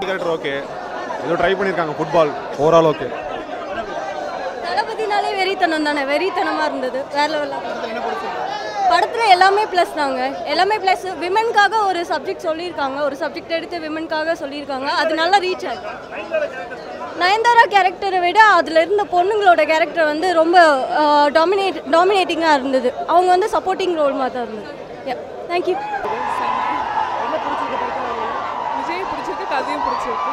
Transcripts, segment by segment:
தளபதி character okay ஏதோ try பண்ணியிருக்காங்க football overall okay தளபதினாலே வெறித்தனம் தானே வெறித்தனமாக இருந்தது வேற லெவலில் படத்தில் எல்லாமே ப்ளஸ் தாங்க எல்லாமே ப்ளஸ் விமனுக்காக ஒரு சப்ஜெக்ட் சொல்லியிருக்காங்க ஒரு சப்ஜெக்ட் எடுத்து விமனுக்காக சொல்லியிருக்காங்க அது நல்லா ரீச் ஆகுது நயன்தாரா கேரக்டரை விட அதில் இருந்த பொண்ணுங்களோட கேரக்டர் வந்து ரொம்ப டாமினேட் டாமினேட்டிங்காக இருந்தது அவங்க வந்து சப்போர்ட்டிங் ரோல் மாதிரி தான் இருந்தது தேங்க்யூ விஜய் பிடிச்சிருக்கு கதையும் பிடிச்சிருக்கு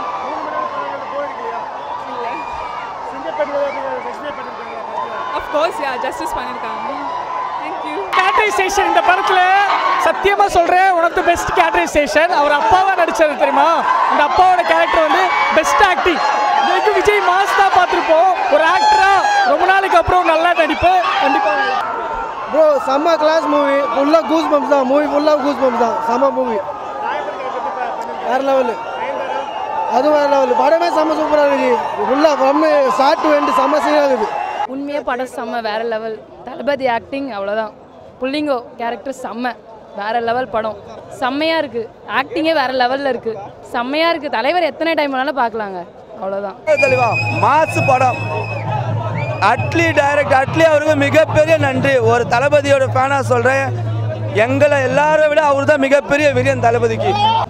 அஃப்கோர்ஸ் யா ஜஸ்டிஸ் பண்ணியிருக்காங்க தேங்க்யூ கேரக்டரைசேஷன் இந்த படத்துல சத்தியமா சொல்றேன் உனக்கு பெஸ்ட் கேரக்டரைசேஷன் அவர் அப்பாவா நடிச்சது தெரியுமா அந்த அப்பாவோட கேரக்டர் வந்து பெஸ்ட் ஆக்டிங் இதுக்கு விஜய் மாஸ் தான் பார்த்துருப்போம் ஒரு ஆக்டரா ரொம்ப நாளைக்கு அப்புறம் நல்லா நடிப்பு கண்டிப்பா ப்ரோ செம்ம கிளாஸ் மூவி ஃபுல்லாக கூஸ் பம்ப்ஸ் தான் மூவி ஃபுல்லாக கூஸ் பம்ப்ஸ் தான் செம்ம மூவி வேற லெவலு அதுவும் வேற லெவலு படமே செம்ம சூப்பராக இருக்குது ஃபுல்லாக ஃப்ரம் ஸ்டார்ட் டு எண்டு செம்ம சீனாக இருக்குது உண்மையாக படம் செம்ம வேற லெவல் தளபதி ஆக்டிங் அவ்வளோதான் புள்ளிங்கோ கேரக்டர் செம்ம வேற லெவல் படம் செம்மையாக இருக்குது ஆக்டிங்கே வேற லெவலில் இருக்குது செம்மையாக இருக்குது தலைவர் எத்தனை டைம் வேணாலும் பார்க்கலாங்க அவ்வளோதான் தெளிவா மாசு படம் அட்லி டைரக்ட் அட்லி அவருக்கு மிகப்பெரிய நன்றி ஒரு தளபதியோட ஃபேனா சொல்றேன் எங்களை எல்லாரை விட அவர் தான் மிகப்பெரிய விரியன் தளபதிக்கு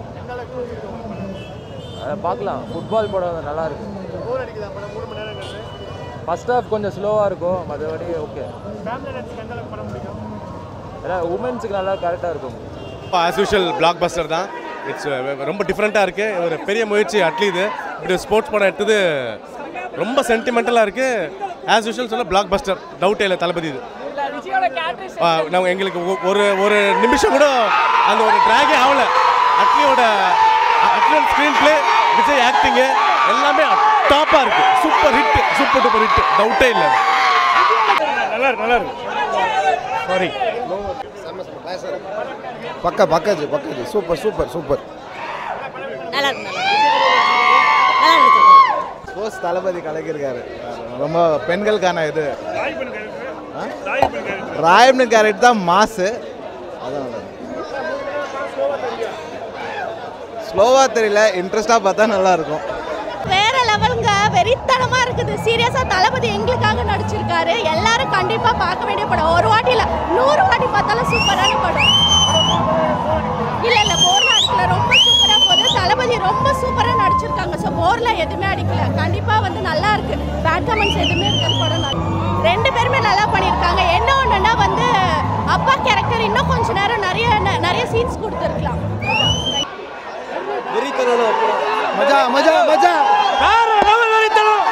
அதை பார்க்கலாம் ஃபுட்பால் படம் நல்லா இருக்கு ஃபர்ஸ்ட் ஹாஃப் கொஞ்சம் ஸ்லோவாக இருக்கும் மற்றபடி ஓகே ஏன்னா உமன்ஸுக்கு நல்லா கரெக்டாக இருக்கும் ஆஸ் யூஷுவல் பிளாக் பஸ்டர் தான் இட்ஸ் ரொம்ப டிஃப்ரெண்ட்டாக இருக்குது ஒரு பெரிய முயற்சி அட்லி இது இப்படி ஸ்போர்ட்ஸ் படம் எடுத்தது ரொம்ப சென்டிமெண்டலாக இருக்குது ஆஸ் யூஷுவல் சொல்ல பிளாக் பஸ்டர் டவுட்டே இல்லை தளபதி இது விஜயோட கேரக்டரைசேஷன் ஆ, நம்ம எங்களுக்கு ஒ- ஒரு ஒரு நிமிஷம் கூட அந்த ஒரு ட்ராகே ஆகல அட்லியோட அட்லியோட ஸ்க்ரீன் பிளே விஜய் ஆக்டிங்கு எல்லாமே டாப்பாக இருக்குது super hit super duper hit டவுட்டே இல்லை நல்லா இருக்கு நல்லா இருக்கு சாரி பக்கா பக்காஜி பக்காஜி சூப்பர் சூப்பர் சூப்பர் நல்லா இருக்கு நல்லா இருக்கு ஸ்போர்ட்ஸ் தளபதி கலக்கியிருக்காரு ரொம்ப பெண்களுக்கான இது ஆ? ராயப்னு கேரக்டர் தான் மாசு அதான் ஸ்லோவாக தெரியல இன்ட்ரெஸ்டாக பார்த்தா நல்லா இருக்கும் வேற லெவலுங்க வெறித்தனமா இருக்குது சீரியஸா தளபதி எங்களுக்காக நடிச்சிருக்காரு எல்லாரும் கண்டிப்பா பார்க்க வேண்டிய படம் ஒரு வாட்டி இல்ல நூறு வாட்டி பார்த்தாலும் சூப்பரான படம் இல்ல இல்ல போர்ல அடிக்கல ரொம்ப சூப்பரா போகுது தளபதி ரொம்ப சூப்பரா நடிச்சிருக்காங்க ஸோ போர்ல எதுவுமே அடிக்கல கண்டிப்பா வந்து நல்லா இருக்கு பேட் கமெண்ட்ஸ் எதுவுமே இருக்காது படம் நல்லா ரெண்டு பேருமே நல்லா பண்ணியிருக்காங்க என்ன ஒண்ணுன்னா வந்து அப்பா கேரக்டர் இன்னும் கொஞ்ச நேரம் நிறைய நிறைய சீன்ஸ் கொடுத்துருக்கலாம் மஜா மஜா மஜா வேற லெவல் வரைத்தனம்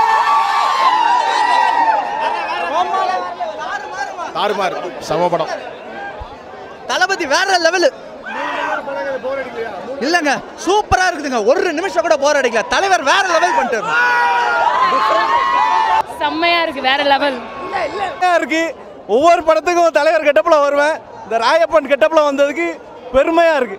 தாறுமாறு சம படம் தளபதி வேற லெவலு இல்லைங்க சூப்பரா இருக்குதுங்க ஒரு நிமிஷம் கூட போர் அடிக்கல தலைவர் வேற லெவல் பண்ணிட்டு செம்மையாக இருக்குது வேற லெவல் இருக்கு ஒவ்வொரு படத்துக்கும் தலைவர் கெட்டப்பில் வருவேன் இந்த ராயப்பன் கெட்டப்பில் வந்ததுக்கு பெருமையா இருக்கு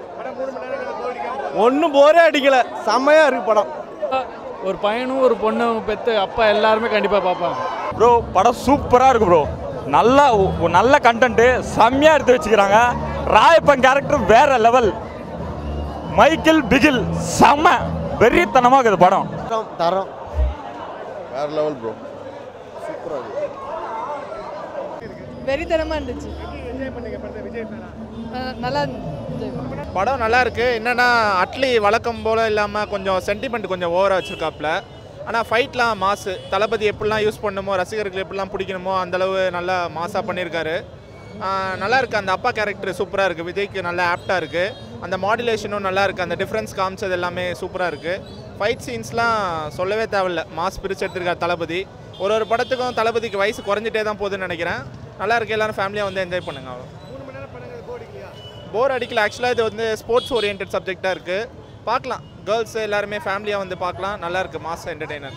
ஒன்றும் போரே அடிக்கல செம்மையா இருக்கு படம் ஒரு பையனும் ஒரு பொண்ணும் பெத்து அப்பா எல்லாருமே கண்டிப்பாக பார்ப்பாங்க ப்ரோ படம் சூப்பராக இருக்கு ப்ரோ நல்லா ஒ- நல்ல கண்டென்ட்டு செம்மையாக எடுத்து வச்சுக்கிறாங்க ராயப்பன் கேரக்டர் வேற லெவல் மைக்கேல் பிகில் செம்ம வெறித்தனமாக இருக்குது படம் தரம் வேற லெவல் ப்ரோ வெறித்தனமாக இருந்துச்சு அஹ் நல்லா இருந்துச்சு படம் நல்லா இருக்கு என்னன்னா அட்லி வழக்கம் போல இல்லாமல் கொஞ்சம் சென்டிமெண்ட் கொஞ்சம் ஓவராக வச்சிருக்காப்ல ஆனால் ஃபைட்லாம் மாசு தளபதி எப்படிலாம் யூஸ் பண்ணுமோ ரசிகர்கள் எப்படிலாம் பிடிக்கணுமோ அந்தளவு நல்லா மாசாக பண்ணியிருக்காரு ஆஹ் நல்லா இருக்கு அந்த அப்பா கேரக்டர் சூப்பராக இருக்குது விஜய்க்கு நல்லா ஆப்டாக இருக்குது அந்த மாடுலேஷனும் நல்லா இருக்குது அந்த டிஃப்ரென்ஸ் காமிச்சது எல்லாமே சூப்பராக இருக்குது ஃபைட் சீன்ஸ்லாம் சொல்லவே தேவையில்ல மாஸ் பிரிச்சு எடுத்திருக்காரு தளபதி ஒரு ஒரு படத்துக்கும் தளபதிக்கு வயசு குறைஞ்சிட்டே தான் போகுதுன்னு நினைக்கிறேன் நல்லா இருக்கு எல்லாரும் ஃபேமிலியாக வந்து என்ஜாய் பண்ணுங்க அவ்வளோ போர் அடிக்கல ஆக்சுவலாக இது வந்து ஸ்போர்ட்ஸ் ஓரியன்ட் சப்ஜெக்டாக இருக்குது பார்க்கலாம் கேர்ள்ஸ் எல்லாருமே ஃபேமிலியாக வந்து பார்க்கலாம் நல்லா இருக்கு மாஸ் என்டர்டெய்னர்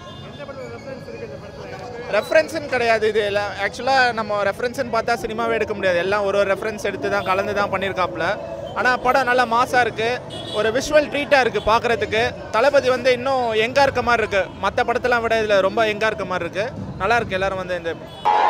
ரெஃபரன்ஸ்னு கிடையாது இது எல்லாம் ஆக்சுவலாக நம்ம ரெஃபரன்ஸ்னு பார்த்தா சினிமாவே எடுக்க முடியாது எல்லாம் ஒரு ஒரு ரெஃபரன்ஸ் எடுத்து தான் கலந்து தான் பண்ணியிருக்காப்புல ஆனால் படம் நல்லா மாசாக இருக்குது ஒரு விஷுவல் ட்ரீட்டாக இருக்குது பார்க்குறதுக்கு தளபதி வந்து இன்னும் எங்காக இருக்க மாதிரி இருக்குது மற்ற படத்தெல்லாம் விட இதில் ரொம்ப எங்காக இருக்க மாதிரி இருக்குது நல்லா இருக்கு எல்லாரும் வந்து இந்த